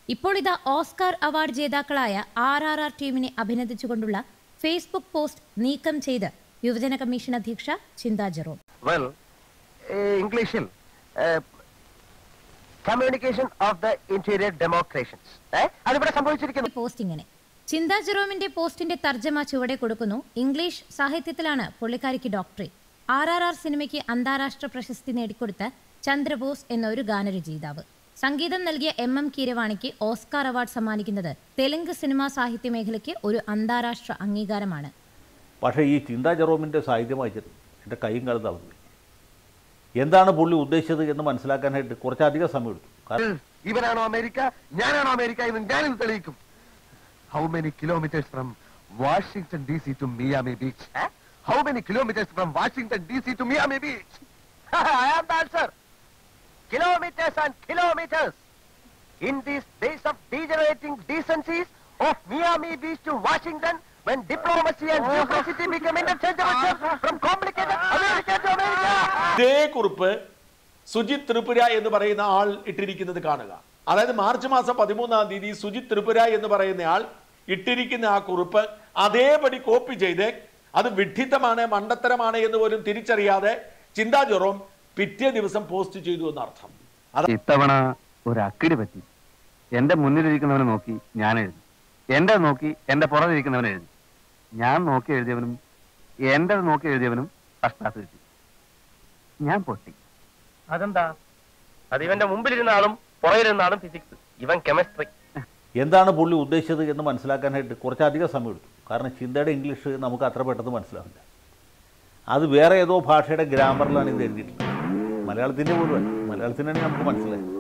ഇപ്പോൾ ഇതാ Oscar award ജേതാക്കളായ ആർ ആർ ആർ ടീമിനെ അഭിനന്ദിച്ചുകൊണ്ടുള്ള ഫേസ്ബുക്ക് പോസ്റ്റ് നീക്കം ചെയ്ത് യുവജന കമ്മീഷൻ അധ്യക്ഷ ചിന്താ ജെറോം വെൽ ഇംഗ്ലീഷിൽ communication of the interior democrations അതിവിടെ സംഭവിച്ചിരിക്കുന്നു പോസ്റ്റ് ഇങ്ങനെ ചിന്താ ജെറോമിന്റെ പോസ്റ്റിന്റെ തർജ്ജമ ചുവടെ കൊടുക്കുന്നു ഇംഗ്ലീഷ് സാഹിത്യത്തിലാണ് പുള്ളിക്കാരിക്ക് ഡോക്ടറേറ്റ് ആർ ആർ ആർ സിനിമയ്ക്ക് അന്താരാഷ്ട്ര പ്രശസ്തി നേടിക്കൊടുത്ത ചന്ദ്രബോസ് എന്ന ഒരു ഗാനരചയിതാവ് സംഗീതം നൽകിയ എം എം കീരവാണിക്ക് ഓസ്കാർ അവാർഡ് സമ്മാനിക്കുന്നത് തെലുങ്ക് സിനിമാ സാഹിത്യ മേഖലയ്ക്ക് ഒരു അന്താരാഷ്ട്ര അംഗീകാരമാണ് പക്ഷേ ഈ ചിന്താ ജെറോമിൻ്റെ സാഹിത്യം വായിച്ചിട്ട് എൻ്റെ കൈയും കാലം തളർന്നു എന്താണ് പുള്ളി ഉദ്ദേശിച്ചത് എന്ന് മനസ്സിലാക്കാനായിട്ട് കുറച്ചധികം സമയം എടുത്തു കാരണം ഇവനാണോ അമേരിക്ക ഞാനാണോ അമേരിക്ക എന്ന് ഞാനിത് തെളിയിക്കും how many kilometres from Washington D C to Miami Beach how many kilometres from Washington D C to Miami Beach I am the answer kilometres and kilometres in these days of degenerating decencies of Miami Beach to Washington when diplomacy and bureaucracy become interchangeable from complicated America to America. ഇതേ കുറിപ്പ് സുജിത് ത്രിപുര എന്ന് പറയുന്ന ആൾ ഇട്ടിരിക്കുന്നത് കാണുക അതായത് March മാസം പതിമൂന്നാം തീയതി സുജിത് ത്രിപുര എന്ന് പറയുന്ന ആൾ ഇട്ടിരിക്കുന്ന ആ കുറിപ്പ് അതേപടി കോപ്പി ചെയ്ത് അത് വിഡ്ഢിത്തമാണ് മണ്ടത്തരമാണ് എന്ന് പോലും തിരിച്ചറിയാതെ ചിന്താ ജെറോം പിറ്റേ ദിവസം പോസ്റ്റ് ചെയ്തു എന്നർത്ഥം അത് ഇത്തവണ ഒരു അക്കിടി പറ്റി എന്റെ മുന്നിലിരിക്കുന്നവനെ നോക്കി ഞാൻ എഴുതി എന്റെ നോക്കി എന്റെ പുറകിരിക്കുന്നവനെ എഴുതി ഞാൻ നോക്കി എഴുതിയവനും എന്റെ നോക്കി എഴുതിയവനും ഫസ്റ്റ് ക്ലാസ് കിട്ടി ഞാൻ പൊട്ടി അതെന്താ അത് ഇവന്റെ മുമ്പിലിരുന്ന ആളും പുറകിലിരുന്ന ആളും ഫിസിക്സ് ഇവൻ കെമിസ്ട്രി എന്താണ് പുള്ളി ഉദ്ദേശിച്ചത് എന്ന് മനസ്സിലാക്കാനായിട്ട് കുറച്ചധികം സമയം എടുത്തു കാരണം ചിന്തയുടെ ഇംഗ്ലീഷ് നമുക്ക് അത്ര പെട്ടെന്ന് മനസ്സിലാവില്ല അത് വേറെ ഏതോ ഭാഷയുടെ ഗ്രാമറിലാണ് ഇത് എഴുതിയിട്ടുള്ളത് മലയാളത്തിൻ്റെ പോലും അല്ല മലയാളത്തിനാണെങ്കിൽ നമുക്ക് മനസ്സിലായി